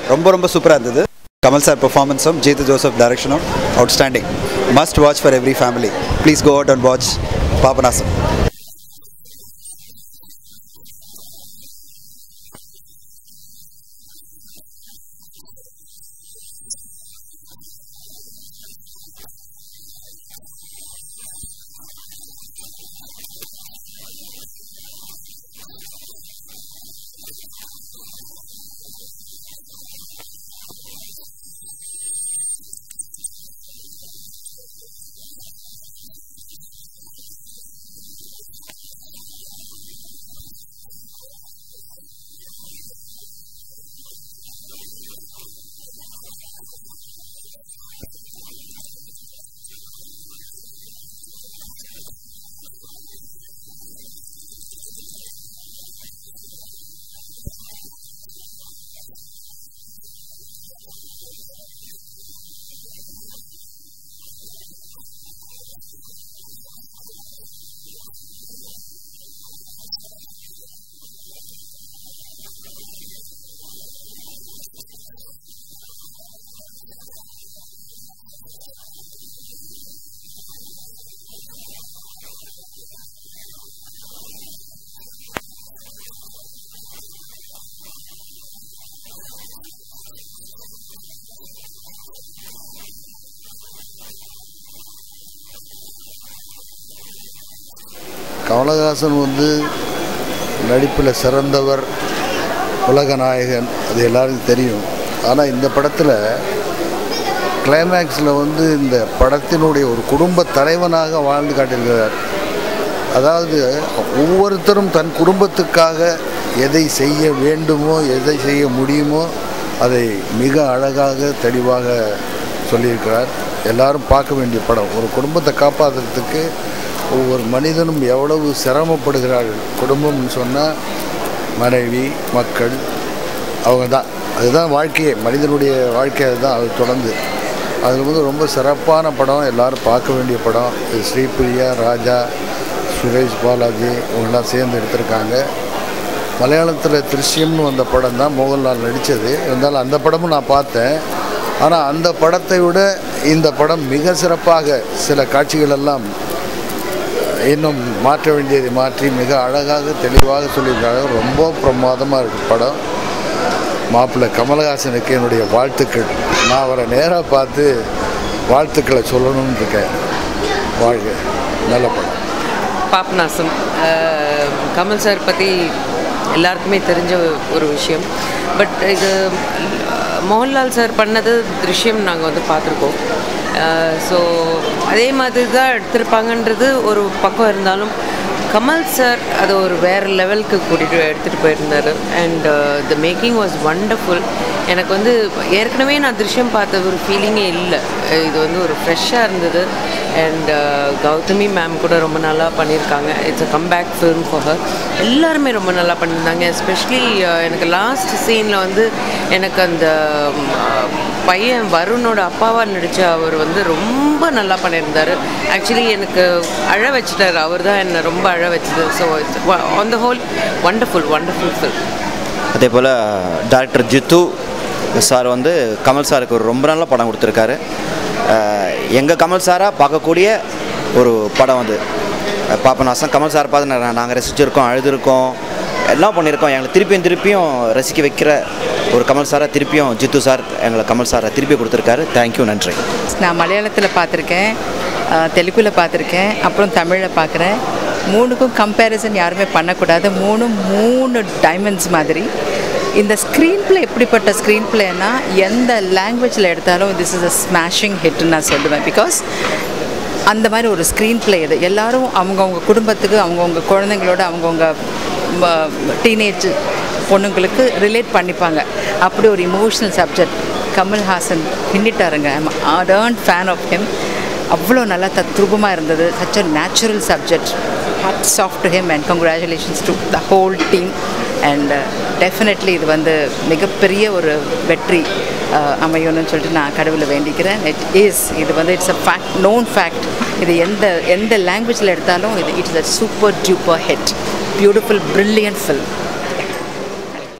ரொம்ப ரொம்ப சூப்பராக இருந்தது கமல் சார் பெர்ஃபார்மன்ஸும் ஜீத்து ஜோசப் டைரக்ஷனும் outstanding must watch for every family please go out and watch Papanasam Kamal Haasan வந்து நடிப்பில் சிறந்தவர் உலக நாயகன் அது எல்லாருக்கும் தெரியும் ஆனால் இந்த படத்தில் கிளைமேக்ஸில் வந்து இந்த படத்தினுடைய ஒரு குடும்ப தலைவனாக வாழ்ந்து காட்டியிருக்கிறார் அதாவது ஒவ்வொருத்தரும் தன் குடும்பத்துக்காக எதை செய்ய வேண்டுமோ எதை செய்ய முடியுமோ அதை மிக அழகாக தெளிவாக சொல்லியிருக்கிறார் எல்லாரும் பார்க்க வேண்டிய படம் ஒரு குடும்பத்தை காப்பாற்றுறதுக்கு ஒவ்வொரு மனிதனும் எவ்வளவு சிரமப்படுகிறார்கள் குடும்பம்னு சொன்னால் மனைவி மக்கள் அவங்க தான் அதுதான் வாழ்க்கையே மனிதனுடைய வாழ்க்கை அதுதான் அது தொடர்ந்து அதில் வந்து ரொம்ப சிறப்பான படம் எல்லாரும் பார்க்க வேண்டிய படம் இது ஸ்ரீபிரியா ராஜா சுரேஷ் பாலாஜி இவங்கெல்லாம் சேர்ந்து எடுத்திருக்காங்க மலையாளத்தில் திருஷ்யம்னு வந்த படம் தான் மோகன்லால் நடித்தது இருந்தாலும் அந்த படமும் நான் பார்த்தேன் ஆனால் அந்த படத்தை விட இந்த படம் மிக சிறப்பாக சில காட்சிகள் எல்லாம் இன்னும் மாற்ற வேண்டியதை மாற்றி மிக அழகாக தெளிவாக சொல்லியிருக்காங்க ரொம்ப பிரமாதமாக இருக்குது படம் மாப்பிள்ளை கமலஹாசனுக்கு என்னுடைய வாழ்த்துக்கள் நான் அவரை நேராக பார்த்து வாழ்த்துக்களை சொல்லணும்னு இருக்கேன் வாழ்க நல்ல படம் பாப்நாசம் அஹ், கமல் சார் பற்றி எல்லாருக்குமே தெரிஞ்ச ஒரு விஷயம் பட் இது அஹ், மோகன்லால் சார் பண்ணது திருஷ்யம் நாங்கள் வந்து பார்த்துருக்கோம் ஸோ அதே மாதிரி தான் எடுத்திருப்பாங்கன்றது ஒரு பக்கம் இருந்தாலும் கமல் சார் அது ஒரு வேறு லெவலுக்கு கூட்டிகிட்டு எடுத்துகிட்டு போயிருந்தார் and the making was wonderful எனக்கு வந்து ஏற்கனவே நான் திருஷ்யம் பார்த்த ஒரு ஃபீலிங்கே இல்லை இது வந்து ஒரு ஃப்ரெஷ்ஷாக இருந்தது அண்ட் கௌதமி மேம் கூட ரொம்ப நல்லா பண்ணியிருக்காங்க it's a comeback film for her எல்லாருமே ரொம்ப நல்லா பண்ணியிருந்தாங்க எஸ்பெஷலி எனக்கு லாஸ்ட் சீனில் வந்து எனக்கு அந்த ம், பையன் வருணோட அப்பாவாக நடித்த அவர் வந்து ரொம்ப நல்லா பண்ணியிருந்தார் ஆக்சுவலி எனக்கு அழ வச்சிட்டார் அவர் தான் என்னை ரொம்ப அழ வச்சது so on the whole wonderful wonderful film அதே போல் டாக்டர் ஜித்து சார் வந்து கமல் சாருக்கு ஒரு ரொம்ப நல்ல படம் கொடுத்துருக்காரு எங்கள் கமல் சாராக பார்க்கக்கூடிய ஒரு படம் அது அஹ் பாபநாசம் கமல் சார் பார்த்து நாங்கள் ரசிச்சிருக்கோம் அழுதுருக்கோம் எல்லாம் பண்ணியிருக்கோம் எங்களை திருப்பியும் திருப்பியும் ரசிக்க வைக்கிற ஒரு கமல் சாரை திருப்பியும் ஜித்து சார் எங்களை கமல் சாரை திருப்பி கொடுத்துருக்காரு தேங்க்யூ நன்றி நான் மலையாளத்தில் பார்த்துருக்கேன் தெலுங்கில் பார்த்துருக்கேன் அப்புறம் தமிழில் பார்க்குறேன் மூணுக்கும் கம்பேரிசன் யாருமே பண்ணக்கூடாது மூணும் மூணு டைமண்ட்ஸ் மாதிரி இந்த ஸ்க்ரீன் ப்ளே எப்படிப்பட்ட ஸ்க்ரீன் ப்ளேனா எந்த லாங்குவேஜில் எடுத்தாலும் திஸ் இஸ் அ ஸ்மாஷிங் ஹிட்னு நான் சொல்லுவேன் பிகாஸ் அந்த மாதிரி ஒரு ஸ்க்ரீன் ப்ளே இது எல்லாரும் அவங்கவுங்க குடும்பத்துக்கு அவங்கவுங்க குழந்தைங்களோட அவங்கவுங்க டீனேஜ் பொண்ணுங்களுக்கு ரிலேட் பண்ணிப்பாங்க அப்படி ஒரு இமோஷனல் சப்ஜெக்ட் கமல்ஹாசன் பின்னிட்டாருங்க I'm ardent fan of him அவ்வளோ நல்லா தத்ரூபமாக இருந்தது such a natural subject hats சாஃப்ட் to him and congratulations to the whole team and definitely இது வந்து மிகப்பெரிய ஒரு வெற்றி அஹ், அமையணும்னு சொல்லிட்டு நான் கடவுளை வேண்டிக்கிறேன் இட் இஸ் இது வந்து it's a fact known fact இது எந்த எந்த லாங்குவேஜில் எடுத்தாலும் இது it's a super duper hit beautiful brilliant film